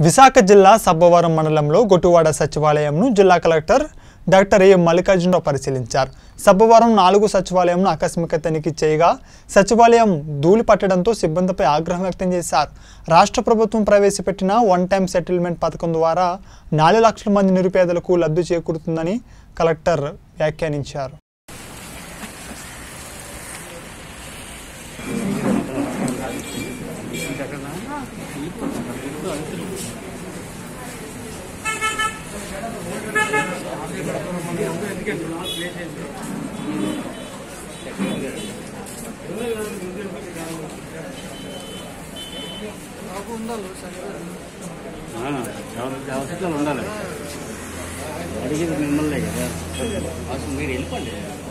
విశాఖ జిల్లా సబ్బవరం మండలంలో గొట్టువాడ సచివాలయంను జిల్లా కలెక్టర్ డాక్టర్ ఏ మల్లికార్జునరావు పరిశీలించారు సబ్బవరం నాలుగు సచివాలయంను ఆకస్మిక తనిఖీ చేయగా సచివాలయం ధూళి పట్టడంతో సిబ్బందిపై ఆగ్రహం వ్యక్తం చేశారు రాష్ట్ర ప్రభుత్వం ప్రవేశపెట్టిన వన్ టైం సెటిల్మెంట్ పథకం ద్వారా నాలుగు లక్షల మంది నిరుపేదలకు లబ్ధి చేకూరుతుందని కలెక్టర్ వ్యాఖ్యానించారు ఆ, ఎవరి అవసరాలు ఉండాలి అడిగేది మిమ్మల్ని కదా అసలు మీరు వెళ్ళిపోండి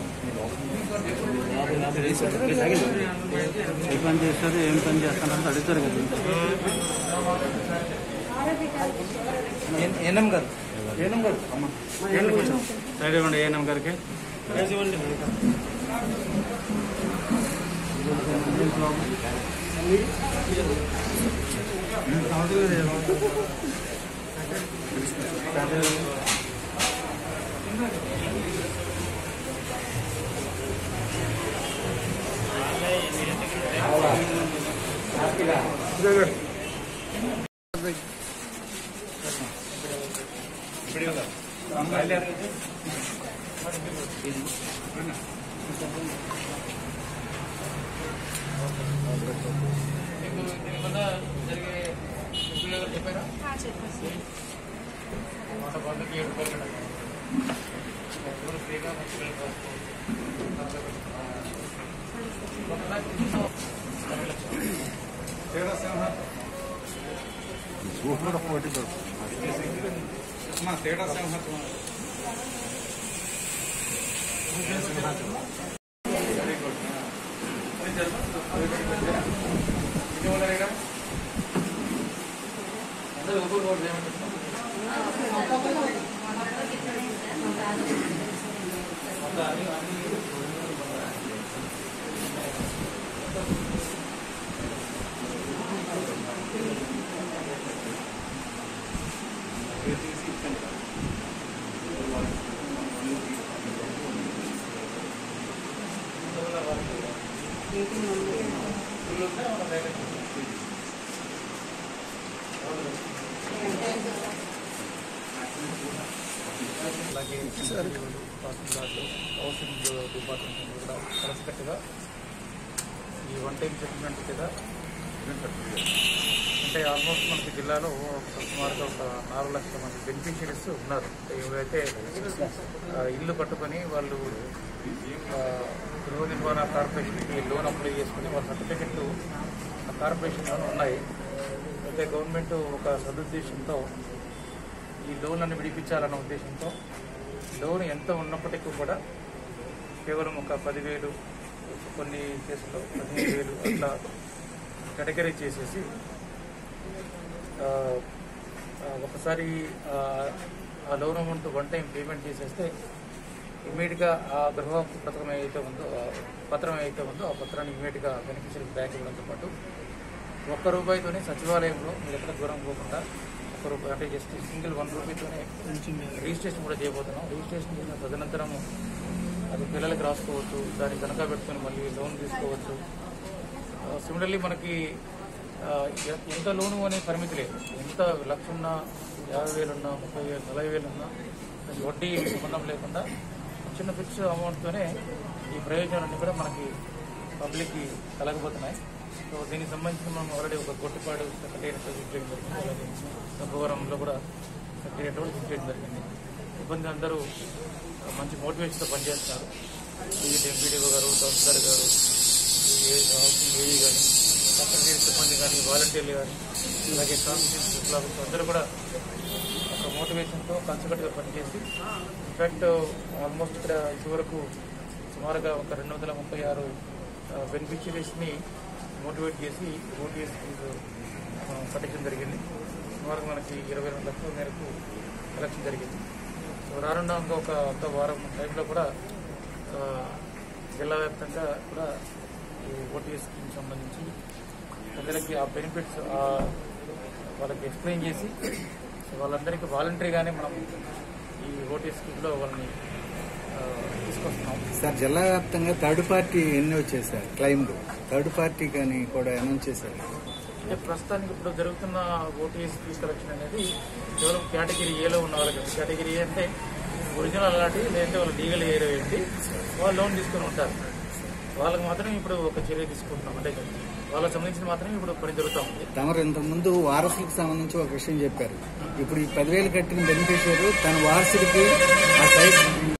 ఏ పని చేస్తారు ఏం పని చేస్తారంటే అడుగుతారు కదా ఏనం గారు ఏనం గారు సైడ్ ఇవ్వండి ఏఎన్ఎం గారికి తేడా సింహత్వం అలాగే తహసీల్దార్లు హౌసింగ్ డిపార్ట్మెంట్ కూడా కలిసికట్టుగా ఈ వన్ టైం సెటిల్మెంట్ మీద అంటే ఆల్మోస్ట్ మనకి జిల్లాలో ఒక సుమారుగా ఒక నాలుగు లక్షల మంది బెనిఫిషరీస్ ఉన్నారు ఎవరైతే ఆ, ఇల్లు కట్టుకొని వాళ్ళు ఆ, గృహ నిర్మాణ కార్పొరేషన్కి లోన్ అప్లై చేసుకుని వాళ్ళ సర్టిఫికెట్లు కార్పొరేషన్లోనే ఉన్నాయి అయితే గవర్నమెంట్ ఒక సదుద్దేశంతో ఈ లోన్లను విడిపించాలన్న ఉద్దేశంతో లోన్ ఎంత ఉన్నప్పటికీ కూడా కేవలం ఒక పదివేలు కొన్ని కేసుల్లో పదిహేను వేలు అట్లా కేటగిరీ చేసేసి ఆ, ఆ, ఒకసారి ఆ, ఆ loan amount one time payment చేసేస్తే ఇమీడియట్గా ఆ గృహ పత్రం ఏదైతే ఉందో ఆ పత్రం ఏదైతే ఉందో ఆ పత్రాన్ని ఇమీడియట్గా బెనిఫిషరీ బ్యాంక్ ఇవ్వడంతో పాటు ఒక్క రూపాయితోనే సచివాలయంలో మీరు ఎక్కడ దూరం పోకుండా ఒక్క రూపాయి అంటే జస్ట్ సింగిల్ వన్ రూపీతోనే రిజిస్ట్రేషన్ కూడా చేయబోతున్నాం రిజిస్ట్రేషన్ చేసిన తదనంతరము అది పిల్లలకి రాసుకోవచ్చు దాన్ని తనఖా పెట్టుకొని మళ్ళీ లోన్ తీసుకోవచ్చు సిమిలర్లీ మనకి ఆ, ఎ- ఎంత లోను అనే పరిమితి లేదు ఎంత లక్ష ఉన్నా యాభై వేలు ఉన్నా ముప్పై వేలు నలభై వేలు ఉన్నా దానికి వడ్డీ సంబంధం లేకుండా చిన్న ఫిక్స్ అమౌంట్తోనే ఈ ప్రయోజనాలన్నీ కూడా మనకి పబ్లిక్కి కలగబోతున్నాయి సో దీనికి సంబంధించి మనం ఆల్రెడీ ఒక కొట్టుపాడు సెక్రటేరియట్ విజిట్ చేయడం జరిగింది అలాగే సభవరంలో కూడా సెక్రటేరియట్ కూడా విజిట్ చేయడం జరిగింది సిబ్బంది అందరూ మంచి మోటివేషన్తో పనిచేస్తున్నారు డిజిట్ ఎంపీడీఓ గారు తహసీల్దార్ గారు ఈ హౌసింగ్ ఏఈ కానీ సెక్రటరీ సిబ్బంది కానీ వాలంటీర్లు కానీ అలాగే ట్రాన్స్పోర్టేషన్ విభాగం అందరూ కూడా ఒక మోటివేషన్తో కన్సల్ట్గా పనిచేసి ఇన్ఫాక్ట్ ఆల్మోస్ట్ ఇక్కడ ఇదివరకు సుమారుగా ఒక రెండు వందల ముప్పై ఆరు బెనిఫిషరీస్ని మోటివేట్ చేసి ఓటీఎస్ పట్టించడం జరిగింది సుమారుగా మనకి ఇరవై రెండు లక్షల మేరకు కలెక్షన్ జరిగింది సో రానున్న ఇంకా ఒక ఒక వారం టైంలో కూడా ఆ, జిల్లా వ్యాప్తంగా కూడా ఈ ఓటీఎస్ స్కీమ్ సంబంధించి ప్రజలకి ఆ బెనిఫిట్స్ ఆ వాళ్ళకి ఎక్స్ప్లెయిన్ చేసి సో వాళ్ళందరికీ వాలంటరీగానే మనం ఈ ఓటీ స్కీమ్లో వాళ్ళని ఆ, తీసుకొస్తున్నాం సార్ జిల్లా వ్యాప్తంగా థర్డ్ పార్టీ ఎన్ని వచ్చాయి సార్ క్లైమ్లు థర్డ్ పార్టీ కానీ కూడా అనౌన్స్ చేశారు అంటే ప్రస్తుతానికి ఇప్పుడు జరుగుతున్న ఓటీఎస్ ఫీజ్ కలెక్షన్ అనేది కేవలం కేటగిరీ ఏలో ఉన్న వాళ్ళకి కేటగిరీ ఏ అంటే ఒరిజినల్ అలాంటి లేదంటే వాళ్ళు లీగల్ ఏరియా ఏంటి వాళ్ళు లోన్ తీసుకుని ఉంటారు వాళ్ళకి మాత్రం ఇప్పుడు ఒక చర్య తీసుకుంటున్నాం అంటే వాళ్ళకి సంబంధించి మాత్రమే ఇప్పుడు పని జరుగుతూ ఉంది తమరు ఇంతకుముందు వారసులకు సంబంధించి ఒక విషయం చెప్పారు ఇప్పుడు ఈ పదివేలు కట్టిన బెనిఫిషియర్ తన వారసుడికి ఆ సైట్